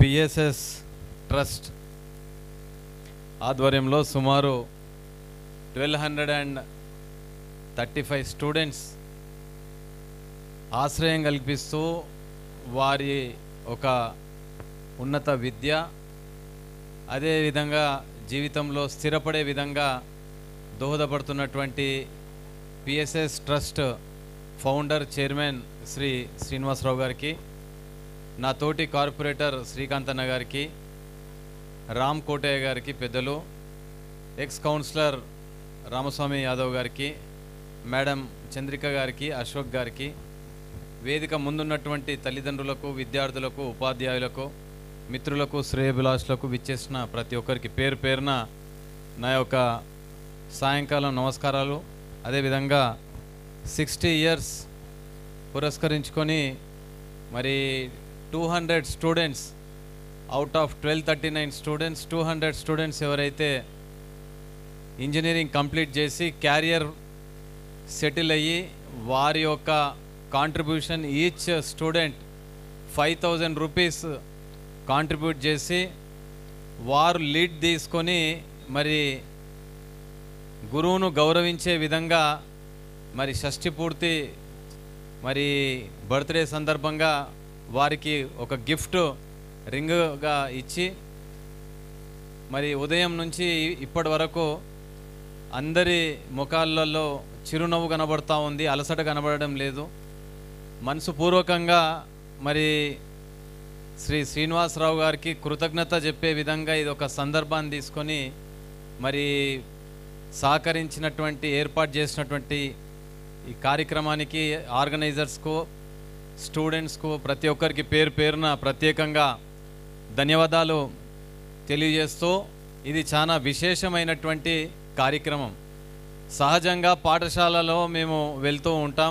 PSS trust ఆధ్వర్యంలో సుమారు twelve hundred and thirty five students ఆశ్రయం కల్పిస్తూ వారి ఒక ఉన్నత విద్య అదేవిధంగా జీవితంలో స్థిరపడే విధంగా దోహదపడుతున్నటువంటి PSS trust founder chairman Shri Srinivasarao గారికి నా తోటి కార్పొరేటర్ శ్రీకాంత్ అన్న గారికి రామ్ కోటయ్య గారికి పెద్దలు ఎక్స్ కౌన్సిలర్ రామస్వామి యాదవ్ గారికి మేడం చంద్రిక గారికి అశోక్ గారికి వేదిక ముందున్నటువంటి తల్లిదండ్రులకు విద్యార్థులకు ఉపాధ్యాయులకు మిత్రులకు శ్రేయభిలాషులకు విచ్చేసిన ప్రతి ఒక్కరికి పేరు పేరున నా యొక్క సాయంకాలం నమస్కారాలు అదేవిధంగా సిక్స్టీ ఇయర్స్ పురస్కరించుకొని మరి two hundred students out of twelve thirty nine students two hundred students ఎవరైతే ఇంజనీరింగ్ కంప్లీట్ చేసి క్యారియర్ సెటిల్ అయ్యి వారి యొక్క contribution each student five thousand rupees contribute చేసి వారు లీడ్ తీసుకొని మరి గురువును గౌరవించే విధంగా మరి షష్ఠి పూర్తి మరి బర్త్డే సందర్భంగా వారికి ఒక గిఫ్ట్ రింగ్గా ఇచ్చి మరి ఉదయం నుంచి ఇప్పటి వరకు అందరి ముఖాలలో చిరునవ్వు కనబడతా ఉంది అలసట కనబడడం లేదు మనసు పూర్వకంగా మరి శ్రీ శ్రీనివాసరావు గారికి కృతజ్ఞత చెప్పే విధంగా ఇది ఒక సందర్భాన్ని తీసుకొని మరి సహకరించినటువంటి ఏర్పాటు చేసినటువంటి ఈ కార్యక్రమానికి ఆర్గనైజర్స్కు స్టూడెంట్స్కు ప్రతి ఒక్కరికి పేరు పేరున ప్రత్యేకంగా ధన్యవాదాలు తెలియజేస్తూ ఇది చాలా విశేషమైనటువంటి కార్యక్రమం సహజంగా పాఠశాలలో మేము వెళ్తూ ఉంటాం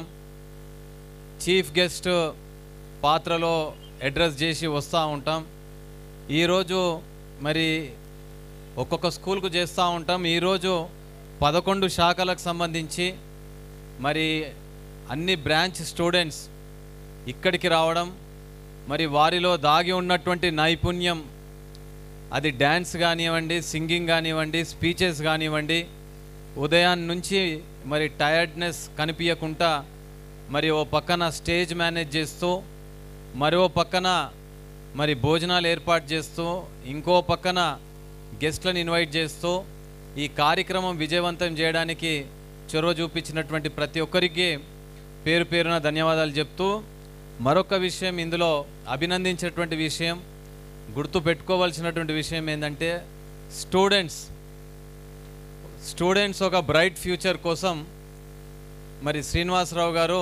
చీఫ్ గెస్ట్ పాత్రలో అడ్రస్ చేసి వస్తూ ఉంటాం ఈరోజు మరి ఒక్కొక్క స్కూల్కు చేస్తూ ఉంటాం ఈరోజు పదకొండు శాఖలకు సంబంధించి మరి అన్ని బ్రాంచ్ స్టూడెంట్స్ ఇక్కడికి రావడం మరి వారిలో దాగి ఉన్నటువంటి నైపుణ్యం అది డ్యాన్స్ కానివ్వండి సింగింగ్ కానివ్వండి స్పీచెస్ కానివ్వండి ఉదయాన్ని నుంచి మరి టయర్డ్నెస్ కనిపించకుండా మరి ఓ పక్కన స్టేజ్ మేనేజ్ చేస్తూ మరో పక్కన మరి భోజనాలు ఏర్పాటు చేస్తూ ఇంకో పక్కన గెస్ట్లను ఇన్వైట్ చేస్తూ ఈ కార్యక్రమం విజయవంతం చేయడానికి చొరవ చూపించినటువంటి ప్రతి ఒక్కరికి పేరు పేరున ధన్యవాదాలు చెప్తూ మరొక విషయం ఇందులో అభినందించేటువంటి విషయం గుర్తు పెట్టుకోవాల్సినటువంటి విషయం ఏంటంటే స్టూడెంట్స్ స్టూడెంట్స్ ఒక బ్రైట్ ఫ్యూచర్ కోసం మరి శ్రీనివాసరావు గారు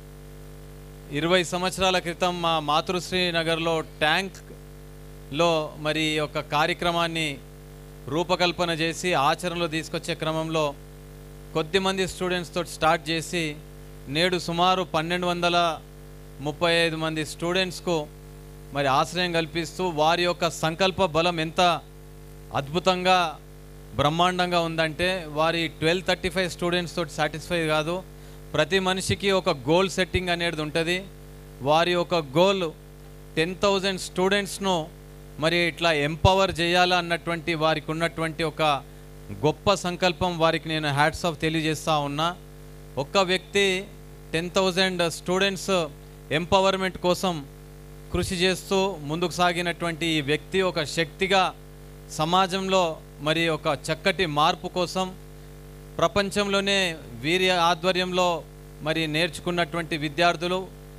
ఇరవై సంవత్సరాల క్రితం మా మాతృశ్రీ నగర్లో ట్యాంక్లో మరి ఈ యొక్క కార్యక్రమాన్ని రూపకల్పన చేసి ఆచరణలో తీసుకొచ్చే క్రమంలో కొద్దిమంది స్టూడెంట్స్తో స్టార్ట్ చేసి నేడు సుమారు పన్నెండు వందల ముప్పై ఐదు మంది స్టూడెంట్స్కు మరి ఆశ్రయం కల్పిస్తూ వారి యొక్క సంకల్ప బలం ఎంత అద్భుతంగా బ్రహ్మాండంగా ఉందంటే వారి ట్వెల్వ్ థర్టీ ఫైవ్ స్టూడెంట్స్ తోటి సాటిస్ఫై కాదు ప్రతి మనిషికి ఒక గోల్ సెట్టింగ్ అనేది ఉంటుంది వారి యొక్క గోల్ టెన్ థౌజండ్ స్టూడెంట్స్ను మరి ఇట్లా ఎంపవర్ చేయాలా అన్నటువంటి వారికి ఉన్నటువంటి ఒక గొప్ప సంకల్పం వారికి నేను హ్యాట్స్ ఆఫ్ తెలియజేస్తా ఉన్నా ఒక్క వ్యక్తి టెన్ థౌజండ్ స్టూడెంట్స్ ఎంపవర్మెంట్ కోసం కృషి చేస్తూ ముందుకు సాగినటువంటి ఈ వ్యక్తి ఒక శక్తిగా సమాజంలో మరి ఒక చక్కటి మార్పు కోసం ప్రపంచంలోనే వీరి ఆధ్వర్యంలో మరి నేర్చుకున్నటువంటి విద్యార్థులు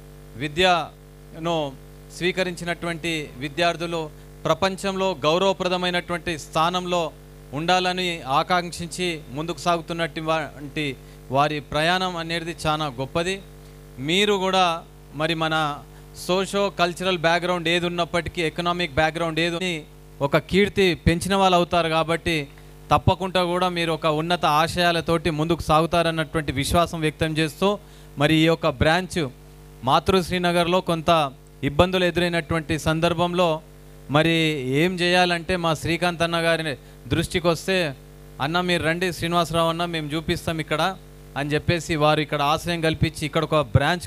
విద్యను స్వీకరించినటువంటి విద్యార్థులు ప్రపంచంలో గౌరవప్రదమైనటువంటి స్థానంలో ఉండాలని ఆకాంక్షించి ముందుకు సాగుతున్నటువంటి వారి ప్రయాణం అనేది చాలా గొప్పది మీరు కూడా మరి మన సోషో కల్చరల్ బ్యాక్గ్రౌండ్ ఏది ఉన్నప్పటికీ ఎకనామిక్ బ్యాక్గ్రౌండ్ ఏది అని ఒక కీర్తి పెంచిన వాళ్ళు అవుతారు కాబట్టి తప్పకుండా కూడా మీరు ఒక ఉన్నత ఆశయాలతోటి ముందుకు సాగుతారన్నటువంటి విశ్వాసం వ్యక్తం చేస్తూ మరి ఈ యొక్క బ్రాంచ్ మాతృశ్రీనగర్లో కొంత ఇబ్బందులు ఎదురైనటువంటి సందర్భంలో మరి ఏం చేయాలంటే మా శ్రీకాంత్ అన్న గారి దృష్టికి వస్తే అన్న మీరు రండి శ్రీనివాసరావు అన్న మేము చూపిస్తాం ఇక్కడ అని చెప్పేసి వారు ఇక్కడ ఆశ్రయం కల్పించి ఇక్కడ ఒక బ్రాంచ్కు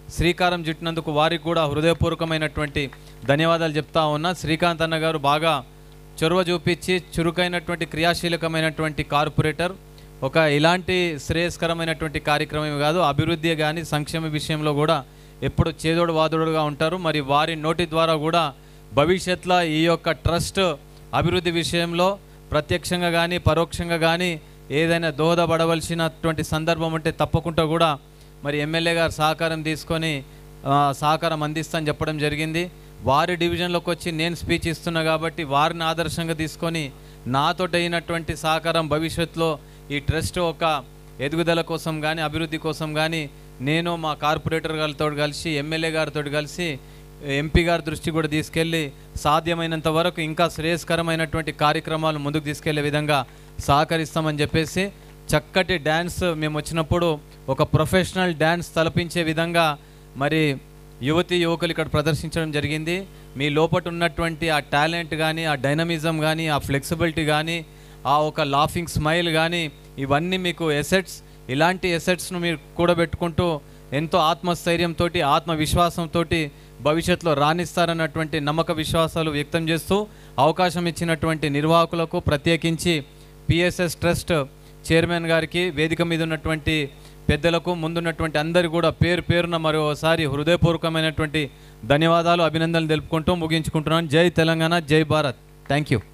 శ్రీకారం చుట్టినందుకు వారికి కూడా హృదయపూర్వకమైనటువంటి ధన్యవాదాలు చెప్తా ఉన్నా శ్రీకాంత్ అన్న గారు బాగా చొరవ చూపించి చురుకైనటువంటి క్రియాశీలకమైనటువంటి కార్పొరేటర్ ఒక ఇలాంటి శ్రేయస్కరమైనటువంటి కార్యక్రమం కాదు అభివృద్ధి కానీ సంక్షేమ విషయంలో కూడా ఎప్పుడు చేదోడు వాదోడుగా ఉంటారు మరి వారి నోటి ద్వారా కూడా భవిష్యత్తులో ఈ యొక్క ట్రస్ట్ అభివృద్ధి విషయంలో ప్రత్యక్షంగా కానీ పరోక్షంగా కానీ ఏదైనా దోహదపడవలసినటువంటి సందర్భం ఉంటే తప్పకుండా కూడా మరి ఎమ్మెల్యే గారు సహకారం తీసుకొని ఆ, సహకారం అందిస్తానని చెప్పడం జరిగింది వారి డివిజన్లోకి వచ్చి నేను స్పీచ్ ఇస్తున్నా కాబట్టి వారిని ఆదర్శంగా తీసుకొని నాతోటి అయినటువంటి సహకారం భవిష్యత్తులో ఈ ట్రస్ట్ ఒక ఎదుగుదల కోసం కానీ అభివృద్ధి కోసం కానీ నేను మా కార్పొరేటర్ గారితో కలిసి ఎమ్మెల్యే గారితో కలిసి ఎంపీ గారి దృష్టి కూడా తీసుకెళ్ళి సాధ్యమైనంత వరకు ఇంకా శ్రేయస్కరమైనటువంటి కార్యక్రమాలు ముందుకు తీసుకెళ్లే విధంగా సహకరిస్తామని చెప్పేసి చక్కటి డ్యాన్స్ మేము వచ్చినప్పుడు ఒక ప్రొఫెషనల్ డ్యాన్స్ తలపించే విధంగా మరి యువతి యువకులు ఇక్కడ ప్రదర్శించడం జరిగింది మీ లోపట ఉన్నటువంటి ఆ టాలెంట్ కానీ ఆ డైనమిజం కానీ ఆ ఫ్లెక్సిబిలిటీ కానీ ఆ ఒక లాఫింగ్ స్మైల్ కానీ ఇవన్నీ మీకు ఎసెట్స్ ఇలాంటి ఎసెట్స్ను మీరు కూడబెట్టుకుంటూ ఎంతో ఆత్మస్థైర్యంతో ఆత్మవిశ్వాసంతో భవిష్యత్తులో రాణిస్తారన్నటువంటి నమ్మక విశ్వాసాలు వ్యక్తం చేస్తూ అవకాశం ఇచ్చినటువంటి నిర్వాహకులకు ప్రత్యేకించి పిఎస్ఎస్ ట్రస్ట్ చైర్మన్ గారికి వేదిక మీద ఉన్నటువంటి పెద్దలకు ముందున్నటువంటి అందరు కూడా పేరు పేరున మరోసారి హృదయపూర్వకమైనటువంటి ధన్యవాదాలు అభినందనలు తెలుపుకుంటూ ముగించుకుంటున్నాను జై తెలంగాణ జై భారత్ థ్యాంక్ యూ